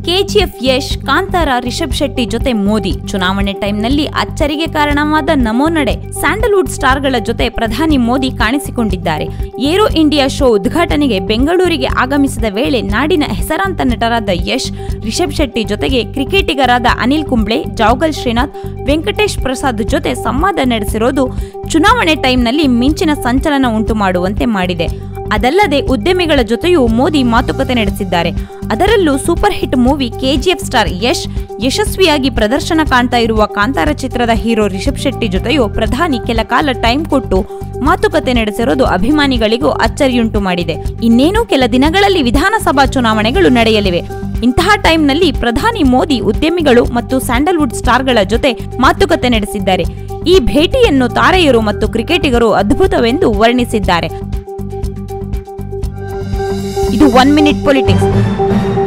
KGF Yash Kantara Rishab Shetty ಜೊತೆ ಮೋದಿ ಚುನಾವಣೆ ಟೈಮ್ನಲ್ಲಿ ಅಚ್ಚರಿಗೆ ಕಾರಣವಾದ ನಮೋ ನಡೆ ಸ್ಯಾಂಡಲ್ವುಡ್ ಸ್ಟಾರ್ಗಳ ಜೊತೆ ಪ್ರಧಾನಿ ಮೋದಿ ಕಾಣಿಸಿಕೊಂಡಿದ್ದಾರೆ ಏರೋ ಇಂಡಿಯಾ ಶೋ ಉದ್ಘಾಟನೆಗೆ ಬೆಂಗಳೂರಿಗೆ ಆಗಮಿಸಿದ ವೇಳೆ ನಾಡಿನ ಹೆಸರಾಂತ ನಟರಾದ ಯಶ್ ರಿಷಬ್ ಶೆಟ್ಟಿ ಜೊತೆಗೆ ಕ್ರಿಕೆಟಿಗರಾದ ಅನಿಲ್ ಕುಂಬ್ಳೆ ಜಾವಗಲ್ ಶ್ರೀನಾಥ್ ವೆಂಕಟೇಶ್ ಪ್ರಸಾದ್ ಜೊತೆ ಸಂವಾದ ನಡೆಸಿರೋದು ಚುನಾವಣೆ ಟೈಮ್ನಲ್ಲಿ ಮಿಂಚಿನ ಸಂಚಲನ ಉಂಟು ಮಾಡುವಂತೆ ಮಾಡಿದೆ ಅದಲ್ಲದೆ ಉದ್ಯಮಿಗಳ ಜೊತೆಯೂ ಮೋದಿ ಮಾತುಕತೆ ನಡೆಸಿದ್ದಾರೆ ಅದರಲ್ಲೂ super hit movie KGF star Yash ಯಶಸ್ವಿಯಾಗಿ ಪ್ರದರ್ಶನ ಕಾಣ್ತಾ ಇರುವ ಕಾಂತಾರ ಚಿತ್ರದ ಹೀರೋ ರಿಷಬ್ ಶೆಟ್ಟಿ ಜೊತೆಯೂ ಪ್ರಧಾನಿ ಕೆಲ ಕಾಲ ಟೈಮ್ ಕೊಟ್ಟು ಮಾತುಕತೆ ನಡೆಸಿರೋದು ಅಭಿಮಾನಿಗಳಿಗೂ ಅಚ್ಚರಿಯುಂಟು ಮಾಡಿದೆ ಇನ್ನೇನು ಕೆಲ ದಿನಗಳಲ್ಲಿ ವಿಧಾನಸಭಾ ಚುನಾವಣೆಗಳು ನಡೆಯಲಿವೆ ಇಂತಹ ಟೈಮ್ನಲ್ಲಿ ಪ್ರಧಾನಿ ಮೋದಿ ಉದ್ಯಮಿಗಳು ಮತ್ತು ಸ್ಯಾಂಡಲ್ವುಡ್ ಸ್ಟಾರ್ಗಳ ಜೊತೆ ಮಾತುಕತೆ ನಡೆಸಿದ್ದಾರೆ ಈ ಭೇಟಿಯನ್ನು ತಾರೆಯರು ಮತ್ತು ಕ್ರಿಕೆಟಿಗರು ಅದ್ಭುತವೆಂದು ವರ್ಣಿಸಿದ್ದಾರೆ ಇದು ಒನ್ ಮಿನಿಟ್ ಪೊಲಿಟಿಕ್ಸ್